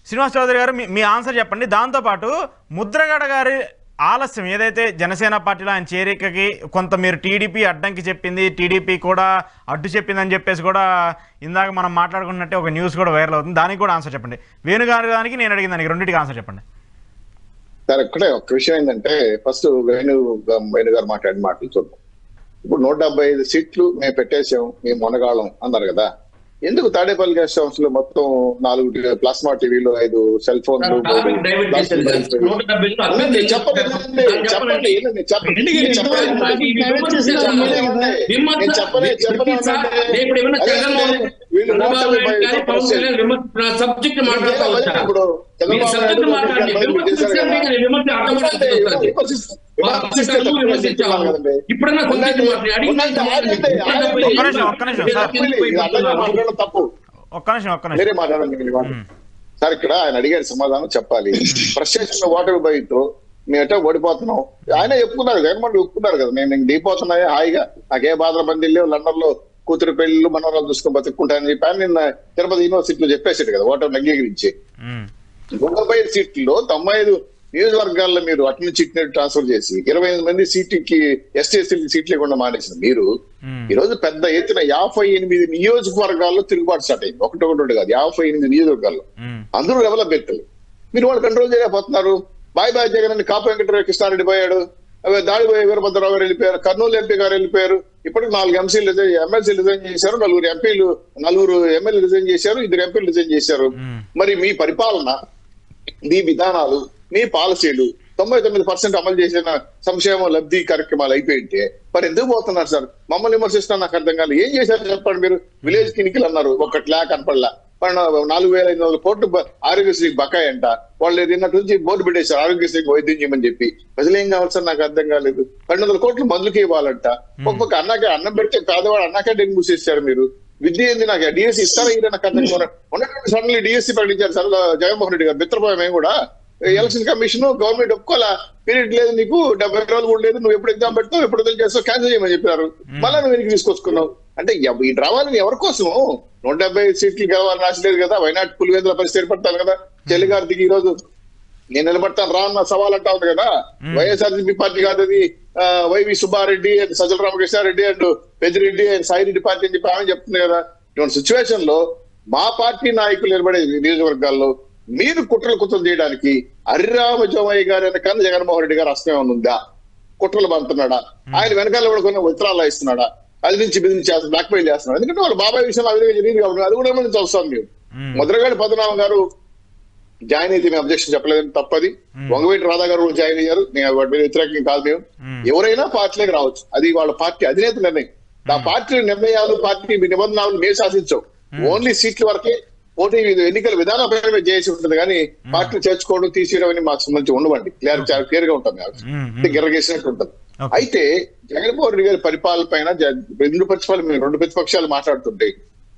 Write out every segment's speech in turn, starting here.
శ్రీనివాస్ చౌదరి గారు మీ- మీ ఆన్సర్ చెప్పండి దాంతోపాటు ముద్రగడ గారి ఆలస్యం ఏదైతే జనసేన పార్టీలో ఆయన చేరికకి కొంత మీరు టీడీపీ అడ్డంకి చెప్పింది టీడీపీ కూడా అడ్డు చెప్పిందని చెప్పేసి కూడా ఇందాక మనం మాట్లాడుకున్నట్టే ఒక న్యూస్ కూడా వైరల్ అవుతుంది దానికి కూడా ఆన్సర్ చెప్పండి వేణుగారి దానికి నేను అడిగిన దానికి రెండింటికి ఆన్సర్ చెప్పండి సార్ ఇక్కడే ఒక విషయం ఏంటంటే ఫస్ట్ వేణు వేణు గారు మాట్లాడిన మాటలు చూద్దాం ఇప్పుడు నూట డెబ్బై ఐదు సీట్లు మేము పెట్టేసాం మేము మొనగాళం అన్నారు కదా ఎందుకు తాడేపల్లి గెస్ట్ హౌస్ లో మొత్తం నాలుగు ప్లాస్మా టీవీలో ఐదు సెల్ ఫోన్లు టాపిక్ డైవర్ట్ చేసింది నూట డెబ్బై ఐదు అర్థం నేను చెప్పలేదు చేసుకోండి. చెప్పండి నేను చెప్పండి ఎందుకు నేను ఇంతవరకు చెప్పలేదు. నాకు ఈ విమర్శ చేసిన మీరే కదా. విమర్శ- నేను చెప్పలేదు చెప్పలేదు సార్, అంటే నేను ఇప్పుడు ఏమన్నా అదే జగన్మోహన్ అంటే వీళ్ళు నూట చంద్రబాబు డెబ్బై నాయుడు ఐదు గారి పవన్ పర్సెంట్. కళ్యాణ్ విమర్శ నా సబ్జెక్ట్ మాట్లాడతావచ్చా ఇప్పుడు మీరు చంద్రబాబు సబ్జెక్ట్ నాయుడు మాట్లాడండి గారు విమర్శ చేశారు చేస్తే కదా. కానీ విమర్శ అర్థం అంటే పడుతుంది విమర్శిస్తే- విమర్శిస్తే తప్పు విమర్శించాము కదండి. ఇప్పుడన్నా సబ్జెక్ట్ మాట్లాడి అడిగిన ఉండండి, ఆగండి, ఆగండి. ఒక్క నిమిషం, ఒక్క నిమిషం, సార్. ఇది అడ్డంగా మాట్లాడడం తప్పు ఒక్క నిమిషం ఒక్క నిమిషం మీరే మాట్లాడండి మీరు ఇవ్వండి. సార్ ఇక్కడ ఆయన అడిగారు సమాధానం చెప్పాలి ఫ్రస్ట్రేషన్ ఓటర్ బయట మేము ఎట్టో ఓడిపోతున్నాం ఆయన చెప్పుకున్నారు జగన్మోహన్ రెడ్డి ఒప్పుకున్నారు కదా నేను ఇంక దిగిపోతున్నాయి హాయిగా నాకే బాధల మంది లేవు లండన్ లో కూతురు పెళ్లిళ్ళు మనవరాలు చూసుకొని బతుక్కుంటానని చెప్పి ఆయన నిన్న తిరుపతి యూనివర్సిటీలో చెప్పేసాడు కదా ఓటర్ అంగీకరించి ఉమ్. ముప్పై సీట్లలో తొంభై ఐదు నియోజకవర్గాల్లో మీరు అటు నుంచి ఇటు ట్రాన్స్ఫర్ చేసి ఇరవై ఐదు మంది సీట్కి ఎస్టీ ఎస్సీ సీట్లు ఇవ్వకుండా మానేసిన మీరు Hmm. ఈ రోజు పెద్ద ఎత్తున యాభై ఎనిమిది నియోజకవర్గాల్లో తిరుగుబాటు స్టార్ట్ అయింది ఒకటి ఒకటి ఒకటి కాదు యాభై ఎనిమిది నియోజకవర్గాల్లో ఉమ్. అందరూ డెవలప్ వ్యక్తులు మీరు వాళ్ళు కంట్రోల్ చేయలేకపోతున్నారు బాయ్ బాయ్ జగన్ అని కాపు వెంకటరావు కృష్ణారెడ్డి పోయాడు అవే దాడిపోయి వీరభద్రరావు గారు వెళ్ళిపోయారు కర్నూలు ఎంపీ గారు వెళ్ళిపోయారు ఇప్పటికి నాలుగు ఎంసీలు ఎమ్మెల్సీ రిజైన్ చేశారు నలుగురు ఎంపీలు నలుగురు ఎమ్మెల్యే రిజైన్ చేశారు ఇద్దరు ఎంపీలు రిజైన్ చేశారు మ్మ్. మరి మీ పరిపాలన మీ విధానాలు మీ పాలసీలు తొంభై తొమ్మిది పర్సెంట్ అమలు చేసిన సంక్షేమ లబ్ధి కార్యక్రమాలు అయిపోయింటే మరి ఎందుకు పోతున్నారు సార్ మమ్మల్ని విమర్శిస్తున్నా నాకు అర్థం కాదు ఏం చేశారు చెప్పండి మీరు విలేజ్ క్లినికల్ అన్నారు ఒకటి ల్యాక్ కనపడలా మరి నా- నాలుగు వేల ఐదు వందల కోట్లు బ- ఆరోగ్యశ్రీకి బకాయి అంట వాళ్ళు నిన్నటి నుంచి బోర్డు పెట్టేశారు ఆరోగ్యశ్రీకి వైద్యం చేయమని చెప్పి ప్రజలు ఏం కావాలి సార్ నాకు అర్థం కాలేదు రెండు వందల కోట్లు మందులకి ఇవ్వాలంట ఒక్కొక్క అన్నకే అన్నం పెడితే పేదవాడు అన్నకే డెంగ్ మూసేశారు మీరు విద్య ఏంది నాకు డిఎస్సి ఇస్తారా ఇదే నాకు అర్థం కాదు. ఉన్నటువంటి సడన్లీ డిఎస్సి ప్రకటించారు సార్ జగన్మోహన్ రెడ్డి గారు మిత్రపోయాం మేము కూడా ఎలక్షన్ కమిషన్ గవర్నమెంట్ ఒప్పుకోవాలా పీరియడ్ లేదు నీకు డెబ్బై రోజులు కూడా లేదు నువ్వు ఎప్పుడు ఎగ్జామ్ పెడతావు ఎప్పుడు వదిలి చేస్తావు క్యాన్సిల్ చేయమని చెప్పారు మళ్ళీ నువ్వు వెనక్కి తీసుకొచ్చుకున్నావు అంటే ఎవ- ఈ డ్రామాని ఎవరి కోసం నూట డెబ్బై సీట్లు గెలవాలని ఆశ లేదు కదా వైనాట్ పులివెందుల పరిస్థితి ఏర్పడతాను కదా చెల్లిగారికి ఈ రోజు నేను నిలబడతాను రా అన్న సవాల్ అంటా ఉంది కదా వైఎస్ఆర్సీపీ పార్టీ కాదు అది ఆ, Y V Subbareddy and Sajjala Ramakrishnareddy and Peddireddy and Saireddy party అని చెప్పి ఆమె చెప్తుంది కదా ఇటువంటి సిచ్యువేషన్ లో మా పార్టీ నాయకులు నిలబడే నియోజకవర్గాల్లో మీరు కుట్రలు కుట్రలు చేయడానికి హరిరామ జోమయ్య గారి వెనకాల జగన్మోహన్ రెడ్డి గారు అస్తం ఏమైనా ఉందా కుట్రలు పంపుతున్నాడా ఆయన వెనకాల కూడా కొన్ని ఉత్తరాలు ఇస్తున్నాడా అది నుంచి బిది నుంచి బ్లాక్ మెయిల్ చేస్తున్నాడు ఎందుకంటే వాళ్ళ బాబాయ్ విషయంలో అవిధంగా జరిగింది కాబట్టి అది కూడా మనం చూస్తాం మేము ముద్రగడ పద్మనాభం గారు జాయిన్ అయితే మేము అబ్జెక్షన్ చెప్పలేదని తప్పది వంగవేటి రాధా గారు కూడా జాయిన్ అయ్యారు నేను వాటి మీద వ్యతిరేకం కాదు మేము ఎవరైనా పార్టీలోకి రావచ్చు అది వాళ్ళ పార్టీ అధినేత నిర్ణయం ఆ పార్టీ నిర్ణయాలు పార్టీ నిబంధనలు మేము శాసించవు ఓన్లీ సీట్ల వరకే పోటీ ఎన్నికల విధానపరమే చేసి ఉంటుంది కానీ పార్టీ చేర్చుకోవడం తీసేయడం అని మాకు సంబంధించి ఉండవండి క్లియర్ చాలా క్లియర్ గా ఉంటుంది మ్మ్. గిరగేసినట్టు ఉంటుంది Okay. అయితే జగన్మోహన్ రెడ్డి గారి పరిపాలన పైన జ- రెండు ప్రతిపక్షాలు మేము రెండు ప్రతిపక్షాలు మాట్లాడుతుంటే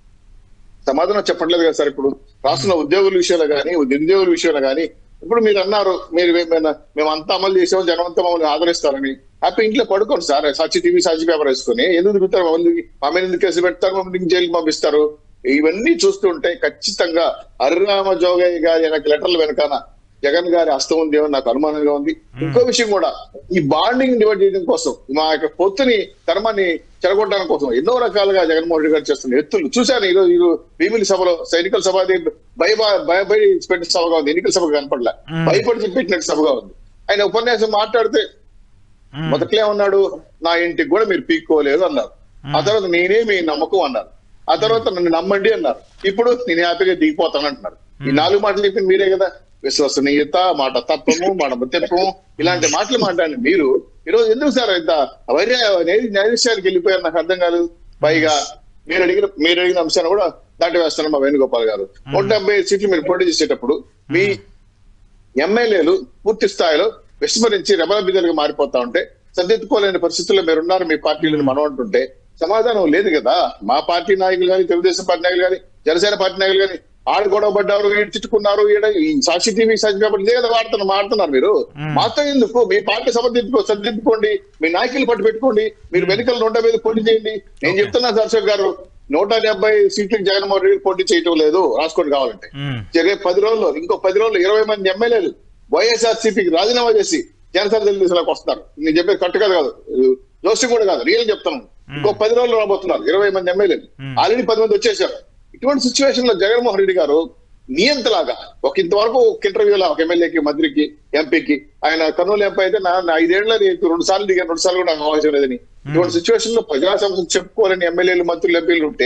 సమాధానం చెప్పట్లేదు కదా సార్ ఇప్పుడు రాష్ట్రంలో ఉద్యోగుల విషయంలో కానీ నిరుద్యోగుల విషయంలో కానీ ఇప్పుడు మీరు అన్నారు మీరు ఏమైనా మేము అంతా అమలు చేసాము జనం అంతా మమ్మల్ని ఆదరిస్తారని హ్యాపీ ఇంట్లో పడుకోండి sir Sakshi TV Sakshi paper వేసుకొని ఎందుకు తిరుగుతారు మమ్మల్ని మా మీద ఎందుకు కేసు పెడతారు మమ్మల్ని జైలుకి పంపిస్తారు ఇవన్నీ చూస్తుంటే ఖచ్చితంగా హరిరామ జోగయ్య గారి వెనక లెటర్ల వెనకాన జగన్ గారి హస్తం ఉంది ఏమో నాకు అనుమానంగా ఉంది ఇంకో విషయం కూడా ఈ బాండింగ్ డివైడ్ చేయడం కోసం మా యొక్క పొత్తుని ధర్మాన్ని చెడగొట్టడానికి కోసం ఎన్నో రకాలుగా జగన్మోహన్ రెడ్డి గారు చేస్తున్న ఎత్తులు చూశాను ఈ రోజు ఈ రోజు భీమిలి సభలో ఎన్నికల సభ అది భయ భయపడి పెట్టిన సభగా ఉంది ఎన్నికల సభ కనపడలే భయపడి పెట్టినట్టు సభగా ఉంది ఆయన ఉపన్యాసం మాట్లాడితే మొదట్లో ఏమన్నాడు నా ఇంటికి కూడా మీరు పీక్కోలేదు అన్నారు ఆ తర్వాత నేనే మీ నమ్మకం అన్నారు ఆ తర్వాత నన్ను నమ్మండి అన్నారు ఇప్పుడు నేను హ్యాపీగా దిగిపోతాను అంటున్నారు ఈ నాలుగు మాటలు చెప్పింది మీరే కదా విశ్వసనీయత మాట తత్వము మాట మృత్యత్వము ఇలాంటి మాటలు మాట్లాడి మీరు ఈరోజు ఎందుకు సార్ ఇంత వైర్య నైరుష్యానికి వెళ్ళిపోయారు నాకు అర్థం కాలేదు పైగా మీరు అడిగిన మీరు అడిగిన అంశాన్ని కూడా దాటి వేస్తున్నారు మా వేణుగోపాల్ గారు నూట డెబ్బై ఐదు సీట్లు మీరు పోటీ చేసేటప్పుడు మీ ఎమ్మెల్యేలు పూర్తి స్థాయిలో విస్మరించి రెబల బిడ్డలుగా మారిపోతా ఉంటే సర్దిద్దుకోలేని పరిస్థితుల్లో మీరున్నారు మీ పార్టీలను మనం అంటుంటే సమాధానం లేదు కదా మా పార్టీ నాయకులు కానీ తెలుగుదేశం పార్టీ నాయకులు కానీ జనసేన పార్టీ నాయకులు కానీ ఆడు గొడవ పడ్డారు ఈడు తిట్టుకున్నారు ఈడ ఈ సాక్షి టీవీ సాక్షి పేపర్ ఇదే కదా వాడుతున్నారు మాడుతున్నారు మీరు మాతో ఎందుకు మీ పార్టీ సమర్థించుకో సర్దిద్దుకోండి మీ నాయకులు పట్టు పెట్టుకోండి మీరు వెనుకలు నూట మీద పోటీ చేయండి నేను చెప్తున్నా సార్ అశోక్ గారు నూట డెబ్బై సీట్లకు జగన్మోహన్ రెడ్డి పోటీ చేయటం లేదు రాసుకోండి కావాలంటే ఉమ్. రేపు పది రోజుల్లో ఇంకో పది రోజుల్లో ఇరవై మంది ఎమ్మెల్యేలు వైఎస్ఆర్ సిపికి రాజీనామా చేసి జనసేన తెలుగుదేశంలోకి వస్తున్నారు నేను చెప్పేది కరెక్ట్ కాదు కాదు జోస్యం కూడా కాదు రియల్ చెప్తాను ఇంకో పది రోజులు రాబోతున్నారు ఇరవై మంది ఎమ్మెల్యేలు ఆల్రెడీ పది మంది వచ్చేసారు ఇటువంటి సిచ్యువేషన్ లో జగన్మోహన్ రెడ్డి గారు నియంతలాగా ఒక ఇంతవరకు ఒక ఇంటర్వ్యూలో ఒక ఎమ్మెల్యేకి మంత్రికి ఎంపీకి ఆయన కర్నూలు ఎంపీ అయితే నా నా ఐదేళ్ల రెండు సార్లు దిగాను రెండు సార్లు కూడా నాకు అవకాశం లేదని ఇటువంటి సిచ్యువేషన్ లో ప్రజా సమస్యలు చెప్పుకోవాలని ఎమ్మెల్యేలు మంత్రులు ఎంపీలు ఉంటే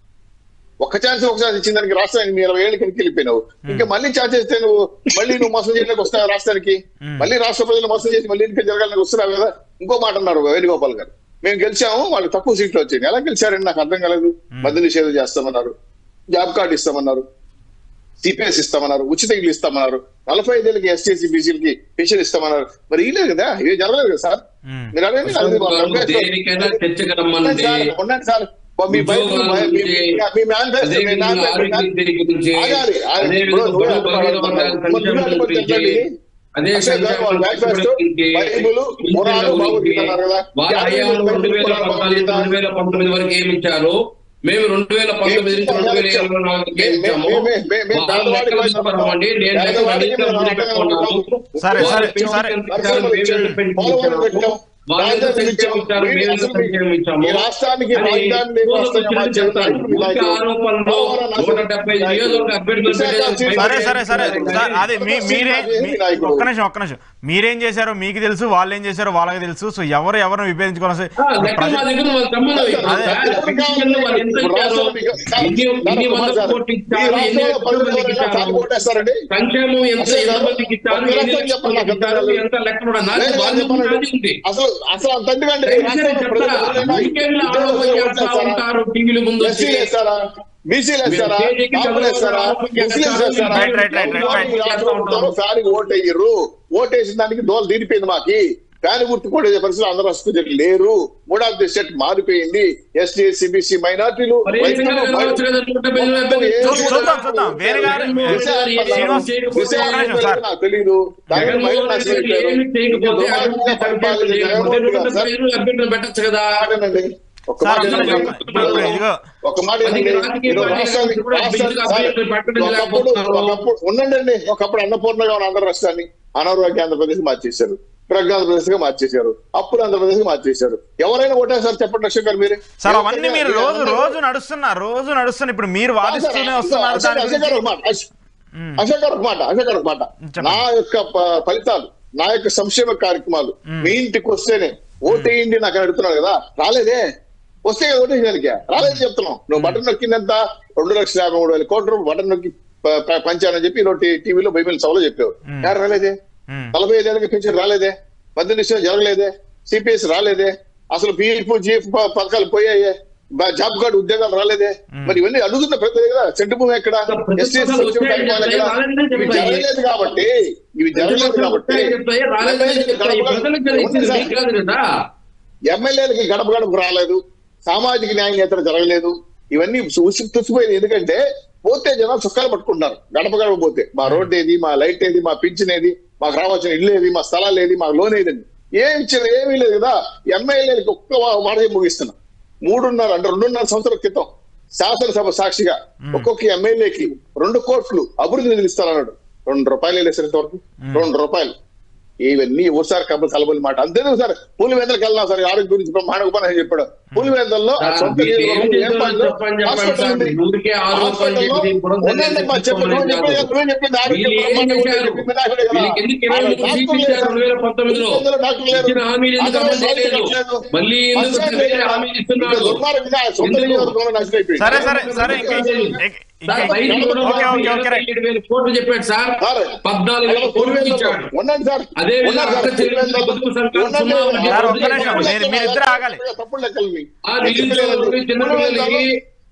ఒక ఛాన్స్ ఒక ఛాన్స్ ఇచ్చిన దానికి రాష్ట్రానికి మీరు ఇరవై ఏళ్ళకి వెనక్కి వెళ్ళిపోయినావు ఇంకా మళ్ళీ ఛాన్స్ ఇస్తే నువ్వు మళ్ళీ నువ్వు మోసం చేయడానికి వస్తావు రాష్ట్రానికి మళ్ళీ రాష్ట్ర ప్రజలు మోసం చేసి మళ్ళీ ఎన్నికలు జరగాలని వస్తున్నావు కదా ఇంకో మాట అన్నారు వేణుగోపాల్ గారు మేము గెలిచాము వాళ్ళు తక్కువ సీట్లు వచ్చాయి ఎలా గెలిచారని నాకు అర్థం కాలేదు మద్య నిషేధం చేస్తామన్నారు జాబ్ కార్డు ఇస్తామన్నారు సిపిఎస్ ఇస్తామన్నారు ఉచిత ఇల్లు ఇస్తామన్నారు నలభై ఐదేళ్ళకి ఎస్టీసీ బీసీలకి పెన్షన్ ఇస్తామన్నారు మరి ఇలేదు కదా ఇవి జరగలేదు కదా సార్ Hmm. మీరు అడగండి, అది మా కాంగ్రెస్ లో- దేనికైనా చర్చకు ఉండండి రమ్మనండి సార్, ఉండండి సార్ మీ బయట మీ- మీ- మీ- మీ మేనిఫెస్టో, అదే మీ విధంగా మేనిఫెస్టో, మీ ఆరోగ్యశ్రీ గురించి ఆగాలి, ఆగాలి. అదే ఇప్పుడు విధంగా నువ్వే బడుగు బలహీన వర్గాల ముందు సంక్షేమం వెళ్ళిపోతే గురించి చెప్పండి. అదే అక్షయ్ సంక్షేమం గారు మేనిఫెస్టో, గురించి బైబిలు, ఖురాను, భగవద్గీత అన్నారు కదా. వాళ్ళ హయాంలో రెండు వేల పద్నాలుగు రెండు వేల పంతొమ్మిది వరకు ఏమి ఇచ్చారు మేము రెండు వేల పంతొమ్మిది నుంచి రెండు వేల ఇరవై నాలుగుకి ఏమి ఇచ్చాము వాళ్ళ లెక్కలు చెప్పమండి నేను లెక్కలు అడిగితే ముందు పెట్టుకున్నాను సరే, వాళ్ళు సరే, పెన్షన్ సరే. ఎంత ఇచ్చారు, మేము ఎంత పెన్షన్ ఇచ్చాము. వాళ్ళు ఎంత సంక్షేమం ఇచ్చారు, మేము ఎంత సంక్షేమం ఇచ్చాము. ఈ రాష్ట్రానికి అని రాజధానిని రోజు రాష్ట్రంగా తిరిగి మార్చారు. చెప్తాను. ఊరికే ఆరోపణలు నూట డెబ్బై నియోజకవర్గ అభ్యర్థులు పెట్టేసి సరే సరే సరే సార్ అది మీ మీరే మీ- నాయకుడు. ఒక్క నిమిషం ఒక్క నిమిషం మీరేం చేశారో మీకు తెలుసు వాళ్ళు ఏం చేశారో వాళ్ళకి తెలుసు సో ఎవరు ఎవరిని విభేదించుకోవాలి ఆ, లెక్క మా దగ్గర వాళ్ళ సంబంధం లేదు. అదే. సార్, పిటిషన్లు వాళ్ళు ఎంత ఇచ్చారు? ఇన్ని ఇన్ని వందల కోట్లు ఇచ్చారు, ఎన్ని లక్షల మందికి ఇచ్చారు? సంక్షేమం ఎంత ఎంత మందికి ఇచ్చారు ఎన్ని లక్షల మందికి ఇచ్చారు ఎంత లెక్కలు కూడా నాది వాళ్ళు నాది ఉంది అసలు అసలు అంతకంటే దయచేసి చెప్తారా మీకేళ్ళ ఆరోపణ చేస్తా ఉంటారు టీవీల ముందు వచ్చి. ఎస్సీలు వేస్తారా బీసీలు వేస్తారా మీరు కేజీకి కాపులు వేస్తారా చదవడం ముస్లింస్ వేస్తారా right, right, right, right, right. ఈ రాష్ట్రంలో ఉంటారు, ఫ్యాన్కి ఓటు వేయరు ఓటు వేసిన దానికి దోలు తీరిపోయింది మాకి ఫ్యాన్ గుర్తు కూడా వేసే పరిస్థితులు అందరూ రాష్ట్రం లేరు మూడ్ ఆఫ్ ది సెట్ మారిపోయింది ఎస్టీ ఎస్సీ బీసీ మైనార్టీలు మరి ఏ విధంగా కలవచ్చు లేదా నూట డెబ్బై ఐదు అభ్యర్థులు? చూ- చూద్దాం, చూద్దాం. వేరే గారు- శ్రీనివాస్, ఒక్క నిమిషం, సార్. నాకు తెలీదు దానికి జగన్మోహన్ మహిళలు రెడ్డి నష్టం అయిపోయారు. ఏమి చేయకపోతే ఇది దుర్మార్గంగా పరిపాలించే జగన్మోహన్ రెడ్డి గారు, సార్. అభ్యర్థులు పెట్టచ్చు కదా మాటనండి. ఒక్క సార్, మాట ఒక్క వినండి. నిమిషం. ఇప్పుడు- ఇప్పుడు ఇదిగో. ఒక మాట అది వినండి. రాజకీయ ఈరోజు పార్టీ రాష్ట్రానికి కూడా రాష్ట్రానికి బిల్లుగా సార్, అభ్యర్థులు పెట్టడం ఒకప్పుడు లేకపోతున్నారు. ఒకప్పుడు ఉండండి ఒకప్పుడు అన్నపూర్ణగా ఉన్న ఆంధ్ర రాష్ట్రాన్ని అనారోగ్య ఆంధ్రప్రదేశ్ మార్చేశారు డ్రగ్ ఆంధ్రప్రదేశ్ గా మార్చేశారు అప్పుడు ఆంధ్రప్రదేశ్ గా మార్చేశారు ఎవరైనా ఓటేసారు చెప్పండి లక్ష్యం గారు మీరు సార్ అవన్నీ మీరు రోజు రోజు నడుస్తున్నా రోజు నడుస్తున్నా ఇప్పుడు మీరు వాదిస్తూనే వస్తున్నారు దాని అశోక్ గారు గురించి ఒక మాట అశ్- అశోక్ గారు ఒక మాట అశోక్ గారు ఒక మాట చెప్పండి. నా యొక్క ప- ఫలితాలు నా యొక్క సంక్షేమ కార్యక్రమాలు మీ ఇంటికి వస్తేనే ఓటేయండి నాకు అని అడుగుతున్నాడు కదా రాలేదే వస్తే కదా ఓటేయడానికి రాలేదు చెప్తున్నాం నువ్వు బటన్ నొక్కిందంత రెండు లక్షల యాభై మూడు వేల కోట్ల రూపాయలు బటన్ నొక్కి ప- ప- పంచానని చెప్పి ఈరోజు టీవీలో బైబిల్ సభలో చెప్పావు యారు రాలేదే మ్మ్. నలభై ఐదేళ్ళకి పెన్షన్ రాలేదే మధ్య నిశ్చయం జరగలేదే సిపిఎస్ రాలేదే అసలు పిఎఫ్ జిఎఫ్ పథకాలు పోయాయే బ- జాబ్ కార్డు ఉద్యోగాలు రాలేదే మరి ఇవన్నీ అడుగుతున్న ప్రతి దగ్గర సెంటు భూమి ఎక్కడ ప్రతి ఎస్టీ ఒక్కరు వచ్చాయని చెప్తాయి, రాలేదని ఇవి చెప్తాయి. జరగలేదు కాబట్టి ఇవి జరగలేదు కాబట్టి చెప్తాయి రాలేదని చెప్తాయి ప్రజలకు కదా ఇచ్చింది మీకు కాదు కదా ఎమ్మెల్యేలకి గడప గడప రాలేదు సామాజిక న్యాయం నేతలు జరగలేదు ఇవన్నీ ఉసి తుసిపోయింది ఎందుకంటే పోతే జనాలు చుక్కాలు పట్టుకుంటున్నారు గడప గడప పోతే మా రోడ్ ఏది మా లైట్ ఏది మా పింఛన్ ఏది మాకు రావాల్సిన ఇల్లు ఏది మా స్థలాలు ఏది మాకు లోన్ ఏది ఏం ఇచ్చారు ఏమీ లేదు కదా ఎమ్మెల్యేలకి ఒక్క వా- మాట చెప్పి ముగిస్తున్నా మూడున్నర అంటే రెండున్నర సంవత్సరాల క్రితం శాసనసభ సాక్షిగా ఒక్కొక్క ఎమ్మెల్యేకి రెండు కోట్లు అభివృద్ధి నిధులు ఇస్తారన్నాడు రెండు రూపాయలు వేసేంత వరకు రెండు రూపాయలు ఇవన్నీ ఒకసారి కబ్బలు కలబలి మాట అంతేందుకు సార్ పులివెందలకు వెళ్ళినా సార్ ఆరోగ్య గురించి బ్రహ్మాండ ఉపన్యాసం చెప్పాడు పులివెందల్లో ఆ సొంత మీరు ఏం నియోజకవర్గంలో ఏం చేశారో పనులు? చెప్పండి, చెప్పండి హాస్పిటల్ సార్. ఉంది. ఊరికే ఆరోపణలు హాస్పిటల్లో చేసి బురద ఉండండి అమ్మా, చెప్పు, నువ్వు తెచ్చుకోమని చెప్పు, నువ్వు చెప్పింది ఆరోగ్యం వీళ్ళు ఏం బ్రహ్మాండంగా చేశారు? చెప్పింది నాకు కూడా కదా. వీళ్ళకి ఎందుకు ఇరవై మూడు డాక్టర్లు సీట్లు లేరు. ఇచ్చారు 2019 లో? పులివెందులో డాక్టర్లు లేరు. ఇచ్చిన హామీలు ఎందుకు అందరూ అమలు చేయలేదు? డాక్టర్లు లేరు. మళ్ళీ ఎందుకు అసలు వేరే హామీలు ఇస్తున్నాడు? ఇంకా దుర్మార్గంగా సొంత ఎందుకు? నియోజకవర్గంలో నాశనం అయిపోయింది. సరే సరే సరే ఇంక- ఇంక- సార్, ఇంక- బయట కూడా ఓకే ఓకే ఓకే రైట్. ఏడు వేల కోట్లు చెప్పాడు సార్ సార్, పద్నాలుగు వేల కోట్లు పులివెందులో ఇచ్చాడు ఉండండి సార్ అదే విధంగా ఉండండి సార్. అక్క చెల్లెలు బతుకు సంఘాలు ఉండండి. సున్నా వడ్డీ సార్, వడ్డీ ఒక్క నిమిషం. మీరు- మీరిద్దరు ఆగాలి. తప్పుడు లెక్కలు మీ. ఆ నిరుద్యోగులకి చిన్నపిల్లలకి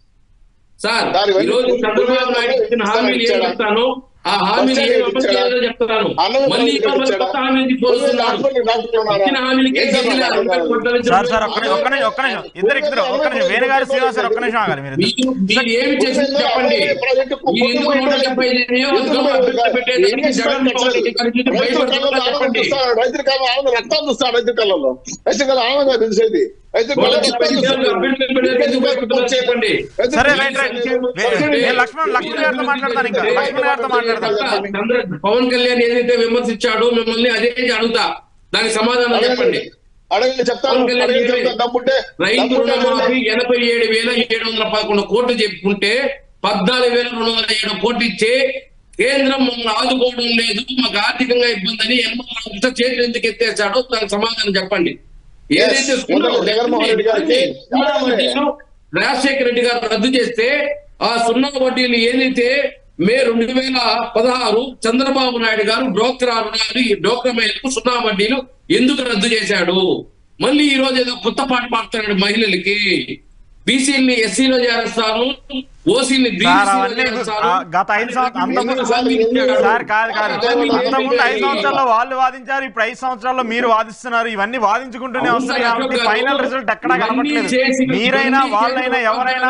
సార్ దాని ఈ రోజు వల్ల చంద్రబాబు నాయుడు ఇచ్చిన హామీలు ఏం ఇచ్చాడా? చెప్తాను ఆ హామీలు బస్సు ఏం అమలు ఇచ్చాడా? చేయాలో చెప్తాను అన్నది మళ్ళీ ఇచ్చాడా? మళ్ళీ కొత్త హామీలు తీసుకొస్తున్నాడు ఇచ్చిన హామీలకి ఏం సార్ గెలిచిన అరవై కోట్ల నుంచి సార్ సార్ ఒక్క నిమిషం ఒక్క నిమిషం ఒక్క నిమిషం ఇద్దరు ఇద్దరు ఒక్క నిమిషం వేణుగారు శ్రీనివాస్ సార్ ఒక్క నిమిషం ఆగాలి మీరు ఇద్దరు. మీరు మీరు ఏమి చేసి చెప్పండి మీరు ఎందుకు నూట డెబ్బై ఐదు నియోజకవర్గం అభివృద్ధి పెట్టేదానికి జగన్మోహన్ రెడ్డి గారి నుంచి భయపడుతున్నారో చెప్పండి రైతుల కాలం ఆనంద రక్తాలు చూస్తాడు రైతు కళ్ళలో రైతు కళ ఆనందంగా తెలిసేది అయితే వాళ్ళ మీరు చెప్పండి. సంఖ్యలు అభ్యర్థులు పెట్టడానికి ఎందుకు భయపడుతున్నారు చెప్పండి అయితే సరే మీరు రైట్ రైట్ చెప్పండి. నేను లక్ష్మణ్ లక్ష్మణ్ గారితో మాట్లాడతాను ఇంకా లక్ష్మణ్ గారితో మాట్లాడతాను చంద్ర- పవన్ కళ్యాణ్ ఏదైతే విమర్శించాడో మిమ్మల్ని అదే అడుగుతా దానికి సమాధానం చెప్పండి అడగండి చెప్తాను పవన్ కళ్యాణ్ అడగండి ఏమి? చెప్తాను దమ్ముంటే రైతు దమ్ముంటే రుణమాఫీ ఎనభై ఏడు వేల ఏడు వందల పదకొండు కోట్లు చెప్పుకుంటే పద్నాలుగు వేల రెండు వందల ఏడు కోట్లు ఇచ్చే కేంద్రం మమ్మల్ని ఆదుకోవడం లేదు మాకు ఆర్థికంగా ఇబ్బంది అని ఎన్నో చేతులు ఎందుకు ఎత్తేసాడో దానికి సమాధానం చెప్పండి ఏదైతే Yes, మొదలు జగన్మోహన్ రెడ్డి గారికి సున్నా వడ్డీలు రాజశేఖర రెడ్డి గారు రద్దు చేస్తే ఆ సున్నా వడ్డీలు ఏదైతే మే రెండు వేల పదహారు చంద్రబాబు నాయుడు గారు డోక్రా రుణాలు ఈ డోక్రా మహిళలకు సున్నా వడ్డీలు ఎందుకు రద్దు చేశాడు మళ్ళీ ఈ రోజు ఏదో కొత్త పాట పాడుతున్నాడు మహిళలకి బీసీని ఎస్సీలో చేరుస్తాను ఓసీని సార్ అవన్నీ ఆ, గత ఐదు సంవత్సరాలు అంతకుముందు సార్ కాదు కాదు అంతకుముందు ఐదు సంవత్సరాల్లో వాళ్ళు వాదించారు ఇప్పుడు ఐదు సంవత్సరాల్లో మీరు వాదిస్తున్నారు ఇవన్నీ వాదించుకుంటూనే అవును వస్తారు సార్, కాబట్టి అశోక్ గారు, ఫైనల్ రిజల్ట్ ఎక్కడా ఇవన్నీ కనపట్లేదు చేసి- మీరైనా ఇవన్నీ వాళ్ళైనా చేసి- ఎవరైనా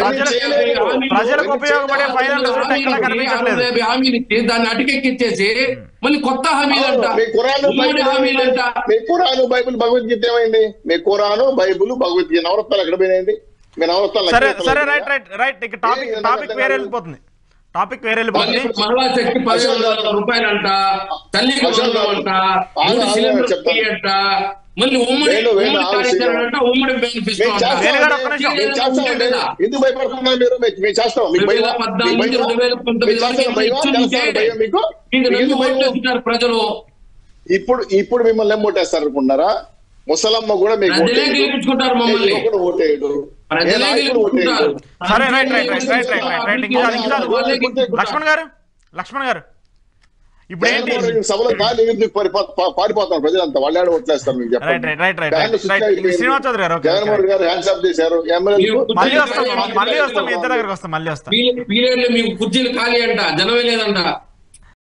ప్రజలకు ప్రజలకు ఉపయోగపడే ఫైనల్ రిజల్ట్ ఎక్కడా కనిపించట్లేదు యాభై హామీలు ఇచ్చి దాన్ని అటుకెక్కిచ్చేసి మళ్ళీ కొత్త హామీలంట మీ ఖురాను ఉమ్మడి బైబిల్ హామీలంట మీ ఖురాను బైబిల్ భగవద్గీత ఏమైంది మీ ఖురాను బైబిల్ భగవద్గీత నవరత్నాలు ఎక్కడ పోయినాయండి మీ నవరత్నాలు సరే ఎక్కడ సరే పోయినాయి? రైట్ రైట్ రైట్ ఇక టాపిక్ ఏ, టాపిక్ నాకు వేరే అర్థం వెళ్ళిపోతుంది టాపిక్ వేరే మళ్ళీ వెళ్ళిపోతుంది ఇప్పుడు మహిళా శక్తి పదిహేను వందల రూపాయలంట తల్లికి అశోక్ గారు, వందనం అంట ఆగు, మూడు ఆగు, సిలిండర్ చెప్తాను. ఫ్రీ అంట మళ్ళీ ఉమ్మడి వేణు, వేణు, ఉమ్మడి ఆగు, కార్యాచరణ అంట ఉమ్మడి బెనిఫిట్ మేము చేస్తాం వేణు గారు, అండి. ఒక్క నిమిషం. మేము చేస్తాం అండి. ఎందుకు భయపడుతున్నారు మీరు మేము- మేము చేస్తాం మీకు రెండు వేల భయమా? పద్నాలుగు మీకు నుంచి భయమా? రెండు వేల పంతొమ్మిది మీకు వరకు చేస్తాం భయమా? ఇచ్చి ఉంటే చేస్తాం భయం మీకు మీకు మీకు నమ్మి ఎందుకు భయం? ఓట్లేస్తున్నారు ప్రజలు ఇప్పుడు ఇప్పుడు మిమ్మల్ని ఏమోటేస్తారు అనుకుంటున్నారా ముసలమ్మ కూడా మీకు ప్రజలే ఓటేయదు. గెలిపించుకుంటారు మమ్మల్ని ఏ యువకుడు ఓటేయడు ఏ ప్రజలే నాయకుడు ఓటేయడు గెలిపించుకుంటారు సరే right right right right right right right ఇంకా ఇంకా వాళ్ళే గెలిపించుకుంటారు. లక్ష్మణ్ గారు లక్ష్మణ్ గారు ఇప్పుడు ఏంటి జగన్మోహన్ రెడ్డి సభలో గాలి ఎగిరి పారిపో- పా- పారిపోతారు ప్రజలంతా వాళ్ళు ఏడ ఓట్లేస్తారు మీకు రైట్ చెప్పండి రైట్ రైట్ రైట్ ఫ్యాన్లు రైట్ స్విచ్ రైట్ అయిపోయింది. శ్రీనివాస్ చౌదరి గారు ఓకే, ఓకే జగన్మోహన్ రెడ్డి గారు హ్యాండ్స్ ఆఫ్ చేశారు ఎమ్మెల్యేలు మీరు- మళ్ళీ వస్తాం మళ్ళీ వస్తాం మీ ఇద్దరు దగ్గరికి వస్తాం మళ్ళీ వస్తాం పీరియడ్ లో మీకు కుర్చీలు ఖాళీ అంట జనమే లేదంట